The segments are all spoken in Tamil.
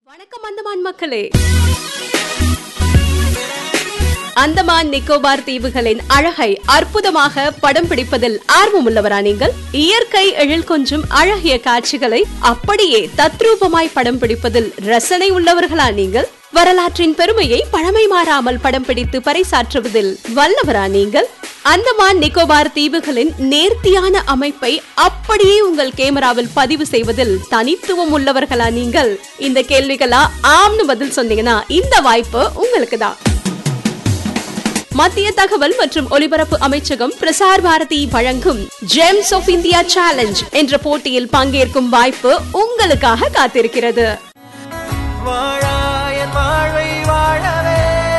வணக்கம் அந்தமான் மக்களே அந்தமான் நிக்கோபார் தீவுகளின் அழகை அற்புதமாக படம் பிடிப்பதில் ஆர்வமுள்ளவரா நீங்கள் இயற்கை எழில் கொஞ்சும் அழகிய காட்சிகளை அப்படியே தத்ரூபமாய் படம் பிடிப்பதில் ரசனை உள்ளவர்களா நீங்கள் வரலாற்றின் பெருமையை பழமை மாறாமல் படம் பிடித்து பறைசாற்றுவதில் வல்லவரா நீங்கள் அந்தமான் நிக்கோபார் தீவுகளின் நேர்த்தியான அமைப்பை அப்படியே உங்கள் கேமராவில் பதிவு செய்வதில் தனித்துவம் உள்ளவர்களா நீங்கள் இந்த கேள்விகளா ஆம்னு பதில் சொன்னீங்கன்னா இந்த வாய்ப்பு உங்களுக்கு தான் மத்திய தகவல் மற்றும் ஒலிபரப்பு அமைச்சகம் பிரசார் பாரதி வழங்கும் ஜெம்ஸ் ஆஃப் இந்தியா சேலஞ்ச் என்ற போட்டியில் பங்கேற்கும் வாய்ப்பு உங்களுக்காக காத்திருக்கிறது வாழாயன் வாழ்வை வாழவே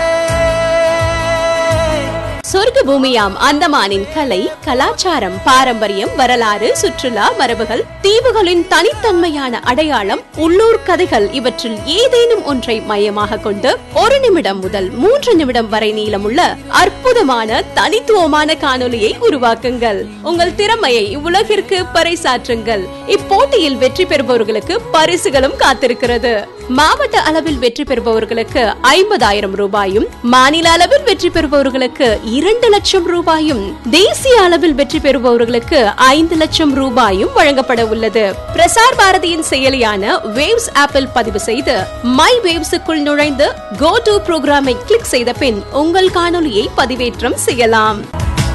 சொர்க்க பூமியாம் அந்தமானின் கலை கலாச்சாரம் பாரம்பரியம் வரலாறு சுற்றுலா மரபுகள் தீவுகளின் தனித்தன்மையான அடையாளம் உள்ளூர் கதைகள் இவற்றில் ஏதேனும் ஒன்றை மையமாக கொண்டு ஒரு நிமிடம் முதல் மூன்று நிமிடம் வரை நீளமுள்ள அற்புதமான தனித்துவமான காணொலியை உருவாக்குங்கள் உங்கள் திறமையை உலகிற்கு பறைசாற்றுங்கள் இப்போட்டியில் வெற்றி பெறுபவர்களுக்கு பரிசுகளும் காத்திருக்கிறது மாவட்ட அளவில் வெற்றி பெறுபவர்களுக்கு ஐம்பதாயிரம் ரூபாயும் மாநில அளவில் வெற்றி பெறுபவர்களுக்கு இரண்டு லட்சம் ரூபாயும் தேசிய அளவில் வெற்றி பெறுபவர்களுக்கு ஐந்து லட்சம் ரூபாயும் வழங்கப்பட உள்ளது பிரசார் பாரதியின் செயலியான வேவ்ஸ் ஆப்பில் பதிவு செய்து மை வேவ்ஸுக்குள் நுழைந்து கோ டு புரோகிராமை கிளிக் செய்த பின் உங்கள் காணொலியை பதிவேற்றம் செய்யலாம்